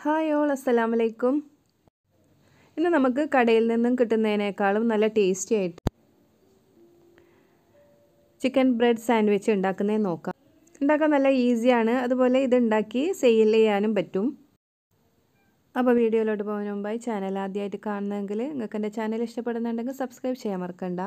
hi all അസ്സലാമു അലൈക്കും ഇന്ന് നമുക്ക് കടയിൽ നിന്നും കിട്ടുന്നതിനേക്കാളും നല്ല ടേസ്റ്റി ആയിട്ട് ചിക്കൻ ബ്രെഡ് സാൻഡ്വിച്ച് ഉണ്ടാക്കുന്നത് നോക്കാം ഉണ്ടാക്കാൻ നല്ല ഈസിയാണ് അതുപോലെ ഇത് ഉണ്ടാക്കി സെയിൽ ചെയ്യാനും പറ്റും അപ്പോൾ വീഡിയോയിലോട്ട് പോകുന്നതിന് മുമ്പായി ചാനൽ ആദ്യമായിട്ട് കാണുന്നതെങ്കിൽ നിങ്ങൾക്ക് എൻ്റെ ചാനൽ ഇഷ്ടപ്പെടുന്നുണ്ടെങ്കിൽ സബ്സ്ക്രൈബ് ചെയ്യാൻ മറക്കണ്ട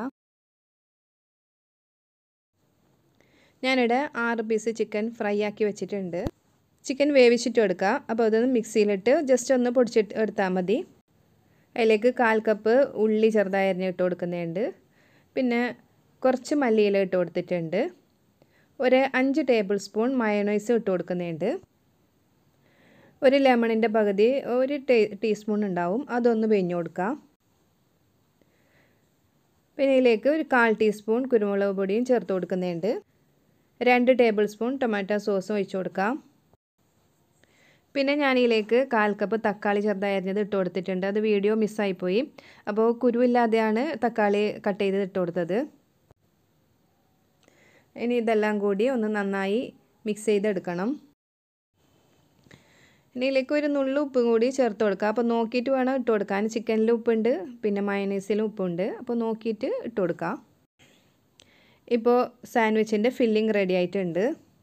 ഞാനിവിടെ ആറ് പീസ് ചിക്കൻ ഫ്രൈ ആക്കി വെച്ചിട്ടുണ്ട് ചിക്കൻ വേവിച്ചിട്ട് എടുക്കുക അപ്പോൾ അതൊന്ന് മിക്സിയിലിട്ട് ജസ്റ്റ് ഒന്ന് പൊടിച്ചിട്ട് എടുത്താൽ മതി അതിലേക്ക് കാൽ കപ്പ് ഉള്ളി ചെറുതായി അരിഞ്ഞിട്ട് കൊടുക്കുന്നുണ്ട് പിന്നെ കുറച്ച് മല്ലിയില ഇട്ട് കൊടുത്തിട്ടുണ്ട് ഒരു അഞ്ച് ടേബിൾ സ്പൂൺ മയണൈസ് ഇട്ട് കൊടുക്കുന്നുണ്ട് ഒരു ലെമണിൻ്റെ പകുതി ഒരു ടീ ടീസ്പൂൺ ഉണ്ടാവും അതൊന്ന് പിഴിഞ്ഞ് കൊടുക്കാം പിന്നെ ഇതിലേക്ക് ഒരു കാൽ ടീസ്പൂൺ കുരുമുളക് പൊടിയും ചേർത്ത് കൊടുക്കുന്നുണ്ട് രണ്ട് ടേബിൾ സ്പൂൺ ടൊമാറ്റോ സോസും ഒഴിച്ച് കൊടുക്കാം പിന്നെ ഞാനിതിലേക്ക് കാൽ കപ്പ് തക്കാളി ചെറുതായി അരിഞ്ഞത് ഇട്ട് കൊടുത്തിട്ടുണ്ട് അത് വീഡിയോ മിസ്സായിപ്പോയി അപ്പോൾ കുരുവില്ലാതെയാണ് തക്കാളി കട്ട് ചെയ്ത് ഇട്ട് കൊടുത്തത് ഇനി ഇതെല്ലാം കൂടി ഒന്ന് നന്നായി മിക്സ് ചെയ്തെടുക്കണം ഇനി ഇതിലേക്ക് ഒരു നുള്ളു ഉപ്പ് കൂടി ചേർത്ത് കൊടുക്കുക അപ്പോൾ നോക്കിയിട്ട് വേണം ഇട്ട് കൊടുക്കാൻ ചിക്കനിൽ ഉപ്പുണ്ട് പിന്നെ മയനൈസിലും ഉപ്പുണ്ട് അപ്പോൾ നോക്കിയിട്ട് ഇട്ട് കൊടുക്കാം ഇപ്പോൾ സാൻഡ്വിച്ചിൻ്റെ ഫില്ലിംഗ് റെഡി ആയിട്ടുണ്ട്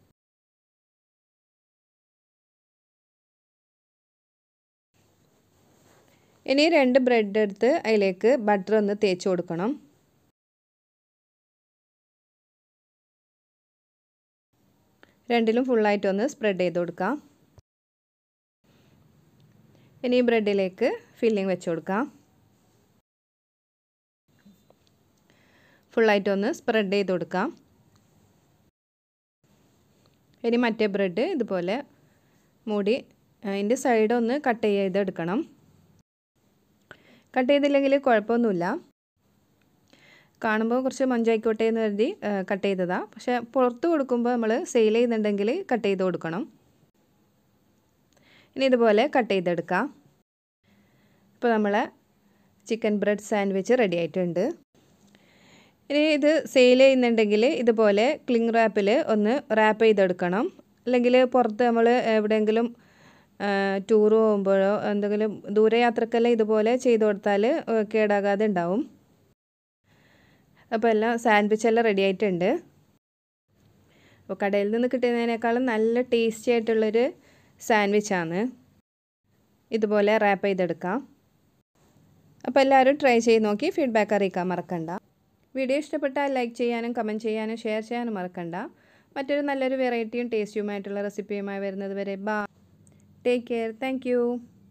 ഇനി രണ്ട് ബ്രെഡ് എടുത്ത് അതിലേക്ക് ബട്ടർ ഒന്ന് തേച്ച് കൊടുക്കണം രണ്ടിലും ഫുള്ളായിട്ട് ഒന്ന് സ്പ്രെഡ് ചെയ്ത് കൊടുക്കാം ഇനി ഈ ബ്രെഡിലേക്ക് ഫില്ലിംഗ് വെച്ച് കൊടുക്കാം ഫുള്ളായിട്ടൊന്ന് സ്പ്രെഡ് ചെയ്ത് കൊടുക്കാം ഇനി മറ്റേ ബ്രെഡ് ഇതുപോലെ മൂടി അതിൻ്റെ സൈഡ് ഒന്ന് കട്ട് ചെയ്തെടുക്കണം കട്ട് ചെയ്തില്ലെങ്കിൽ കുഴപ്പമൊന്നുമില്ല കാണുമ്പോൾ കുറച്ച് മഞ്ചായിക്കോട്ടെ എന്ന് കരുതി കട്ട് ചെയ്തതാണ് പക്ഷേ പുറത്ത് കൊടുക്കുമ്പോൾ നമ്മൾ സെയിൽ ചെയ്യുന്നുണ്ടെങ്കിൽ കട്ട് ചെയ്ത് കൊടുക്കണം ഇനി ഇതുപോലെ കട്ട് ചെയ്തെടുക്കാം ഇപ്പോൾ നമ്മളെ ചിക്കൻ ബ്രെഡ് സാൻഡ്വിച്ച് റെഡി ആയിട്ടുണ്ട് ഇനി ഇത് സെയിൽ ചെയ്യുന്നുണ്ടെങ്കിൽ ഇതുപോലെ ക്ലിങ് റാപ്പിൽ ഒന്ന് റാപ്പ് ചെയ്തെടുക്കണം അല്ലെങ്കിൽ പുറത്ത് നമ്മൾ എവിടെയെങ്കിലും ടൂർ പോകുമ്പോഴോ എന്തെങ്കിലും ദൂരയാത്രക്കെല്ലാം ഇതുപോലെ ചെയ്ത് കൊടുത്താൽ കേടാകാതെ ഉണ്ടാവും അപ്പോൾ എല്ലാം സാൻഡ്വിച്ച് എല്ലാം റെഡി ആയിട്ടുണ്ട് അപ്പോൾ കടയിൽ നിന്ന് കിട്ടുന്നതിനേക്കാളും നല്ല ടേസ്റ്റി ആയിട്ടുള്ളൊരു സാൻഡ്വിച്ചാണ് ഇതുപോലെ റാപ്പ് ചെയ്തെടുക്കാം അപ്പോൾ എല്ലാവരും ട്രൈ ചെയ്ത് നോക്കി ഫീഡ്ബാക്ക് അറിയിക്കാൻ മറക്കണ്ട വീഡിയോ ഇഷ്ടപ്പെട്ടാൽ ലൈക്ക് ചെയ്യാനും കമൻറ്റ് ചെയ്യാനും ഷെയർ ചെയ്യാനും മറക്കണ്ട മറ്റൊരു നല്ലൊരു വെറൈറ്റിയും ടേസ്റ്റിയുമായിട്ടുള്ള റെസിപ്പിയുമായി വരുന്നത് വരെ ബാ ടേക്ക് കെയർ താങ്ക്